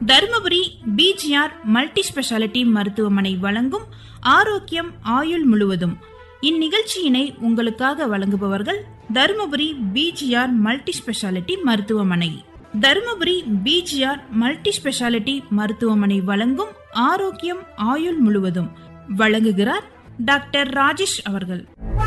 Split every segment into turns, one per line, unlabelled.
Dharmapuri PGR multi speciality மருத்துவமனை வழங்கும் ஆரோக்கியம் ஆயுள் முழுவதும் இந்நிகழ்ச்சியினை உங்களுக்காக வழங்குபவர்கள் தருமபுரி பிஜிஆர் மல்டி ஸ்பெஷாலிட்டி மருத்துவமனை தருமபுரி பிஜிஆர் மல்டி ஸ்பெஷாலிட்டி மருத்துவமனை வழங்கும் ஆரோக்கியம் ஆயுள் முழுவதும் வழங்குகிறார் டாக்டர் ராஜேஷ் அவர்கள்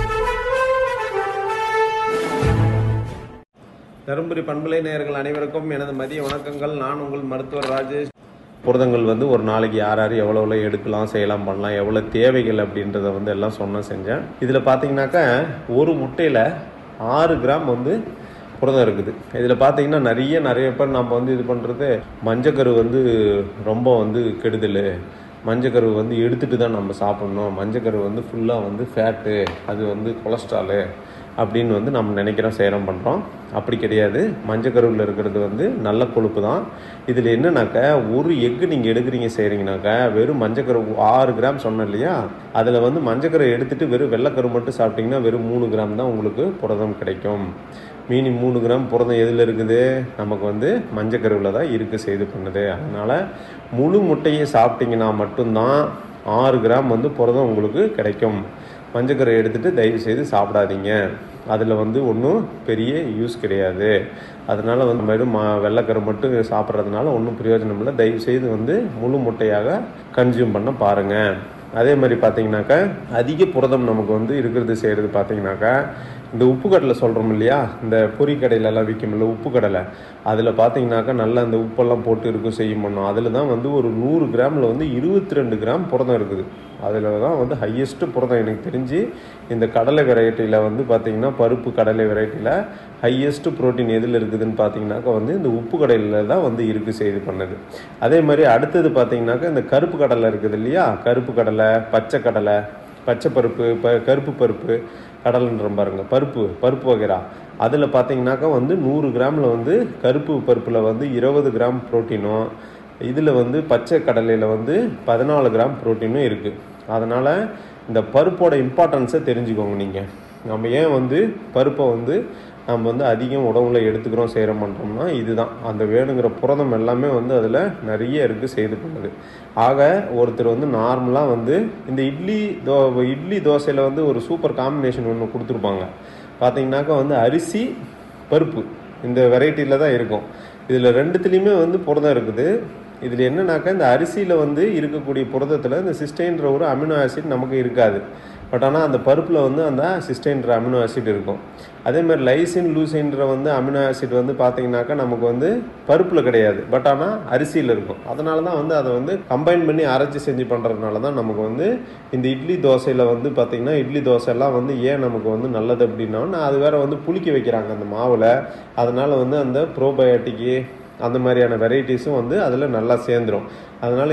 தருமபுரி பண்பலை நேயர்கள் அனைவருக்கும் எனது மதிய வணக்கங்கள் நான் உங்கள் மருத்துவர் ராஜேஷ் புரதங்கள் வந்து ஒரு நாளைக்கு யார் யார் எவ்வளோ எவ்வளோ எடுக்கலாம் செய்யலாம் பண்ணலாம் எவ்வளோ தேவைகள் அப்படின்றத வந்து எல்லாம் சொன்ன செஞ்சேன் இதில் பார்த்தீங்கன்னாக்கா ஒரு முட்டையில் ஆறு கிராம் வந்து புரதம் இருக்குது இதில் பார்த்தீங்கன்னா நிறைய நிறைய பேர் நம்ம வந்து இது பண்ணுறது மஞ்சக்கரு வந்து ரொம்ப வந்து கெடுதல் மஞ்சக்கரு வந்து எடுத்துட்டு தான் நம்ம சாப்பிட்ணும் மஞ்சக்கரு வந்து ஃபுல்லாக வந்து ஃபேட்டு அது வந்து கொலஸ்ட்ராலு அப்படின்னு வந்து நம்ம நினைக்கிறோம் சேரம் பண்ணுறோம் அப்படி கிடையாது மஞ்சக்கருவில் இருக்கிறது வந்து நல்ல கொழுப்பு தான் இதில் என்னன்னாக்கா ஒரு எக்கு நீங்கள் எடுக்கிறீங்க செய்கிறீங்கனாக்கா வெறும் மஞ்சக்கரு ஆறு கிராம் சொன்னேன் இல்லையா அதில் வந்து மஞ்சக்கரை எடுத்துட்டு வெறும் வெள்ளைக்கரு மட்டும் சாப்பிட்டிங்கன்னா வெறும் மூணு கிராம் தான் உங்களுக்கு புரதம் கிடைக்கும் மீனி மூணு கிராம் புரதம் எதில் இருக்குது நமக்கு வந்து மஞ்சக்கருவில் தான் இருக்குது செய்து பண்ணுது அதனால் முழு முட்டையை சாப்பிட்டீங்கன்னா மட்டும்தான் ஆறு கிராம் வந்து புரதம் உங்களுக்கு கிடைக்கும் மஞ்சக்கரை எடுத்துகிட்டு தயவு செய்து சாப்பிடாதீங்க அதில் வந்து ஒன்றும் பெரிய யூஸ் கிடையாது அதனால் வந்து வெறும் மா வெள்ளைக்கரு மட்டும் சாப்பிட்றதுனால ஒன்றும் பிரயோஜனம் இல்லை தயவு செய்து வந்து முழு முட்டையாக கன்சியூம் பண்ண பாருங்கள் அதே மாதிரி பார்த்தீங்கன்னாக்கா அதிக புரதம் நமக்கு வந்து இருக்கிறது செய்கிறது பார்த்தீங்கன்னாக்கா இந்த உப்பு கடலை சொல்கிறோம் இல்லையா இந்த பொறி கடையிலலாம் விற்கும்ல உப்பு கடலை அதில் பார்த்தீங்கன்னாக்கா நல்லா அந்த உப்பெல்லாம் போட்டு இருக்கும் செய்யும் பண்ணோம் அதில் தான் வந்து ஒரு நூறு கிராமில் வந்து இருபத்தி ரெண்டு கிராம் புரதம் இருக்குது அதில் தான் வந்து ஹையஸ்ட்டு புரதம் எனக்கு தெரிஞ்சு இந்த கடலை வெரைட்டியில் வந்து பார்த்திங்கன்னா பருப்பு கடலை வெரைட்டியில் ஹையஸ்ட்டு ப்ரோட்டீன் எதில் இருக்குதுன்னு பார்த்தீங்கன்னாக்கா வந்து இந்த உப்பு கடலையில் தான் வந்து இருக்குது செய்து பண்ணது அதே மாதிரி அடுத்தது பார்த்தீங்கன்னாக்கா இந்த கருப்பு கடலை இருக்குது இல்லையா கருப்பு கடலை பச்சை கடலை பச்சை பருப்பு ப கருப்பு பருப்பு கடலைன்ற பாருங்க பருப்பு பருப்பு வகைரா அதில் பார்த்தீங்கன்னாக்கா வந்து நூறு கிராமில் வந்து கருப்பு பருப்பில் வந்து இருபது கிராம் ப்ரோட்டீனும் இதில் வந்து பச்சை கடலையில் வந்து பதினாலு கிராம் ப்ரோட்டீனும் இருக்குது அதனால் இந்த பருப்போட இம்பார்ட்டன்ஸை தெரிஞ்சுக்கோங்க நீங்கள் நம்ம ஏன் வந்து பருப்பை வந்து நம்ம வந்து அதிகம் உணவுல எடுத்துக்கிறோம் செய்கிறோம் பண்ணுறோம்னா இதுதான் அந்த வேணுங்கிற புரதம் எல்லாமே வந்து அதில் நிறைய இருக்குது செய்து பண்ணுது ஆக ஒருத்தர் வந்து நார்மலாக வந்து இந்த இட்லி தோ இட்லி தோசையில் வந்து ஒரு சூப்பர் காம்பினேஷன் ஒன்று கொடுத்துருப்பாங்க பார்த்தீங்கன்னாக்கா வந்து அரிசி பருப்பு இந்த வெரைட்டியில் தான் இருக்கும் இதில் ரெண்டுத்துலேயுமே வந்து புரதம் இருக்குது இதில் என்னன்னாக்கா இந்த அரிசியில் வந்து இருக்கக்கூடிய புரதத்தில் இந்த சிஸ்டைன்ற ஒரு அமினோ ஆசிட் நமக்கு இருக்காது பட் ஆனால் அந்த பருப்பில் வந்து அந்த சிஸ்டைன்ற அமினோ ஆசிட் இருக்கும் அதே மாதிரி லைசின் லூசின்ற வந்து அமினோ ஆசிட் வந்து பார்த்தீங்கன்னாக்கா நமக்கு வந்து பருப்பில் கிடையாது பட் ஆனால் அரிசியில் இருக்கும் அதனால தான் வந்து அதை வந்து கம்பைன் பண்ணி அரைச்சி செஞ்சு பண்ணுறதுனால தான் நமக்கு வந்து இந்த இட்லி தோசையில் வந்து பார்த்திங்கன்னா இட்லி தோசைலாம் வந்து ஏன் நமக்கு வந்து நல்லது அப்படின்னா அது வேற வந்து புளிக்க வைக்கிறாங்க அந்த மாவில் அதனால் வந்து அந்த ப்ரோபயோட்டிக்கு அந்த மாதிரியான வெரைட்டிஸும் வந்து அதில் நல்லா சேர்ந்துடும் அதனால்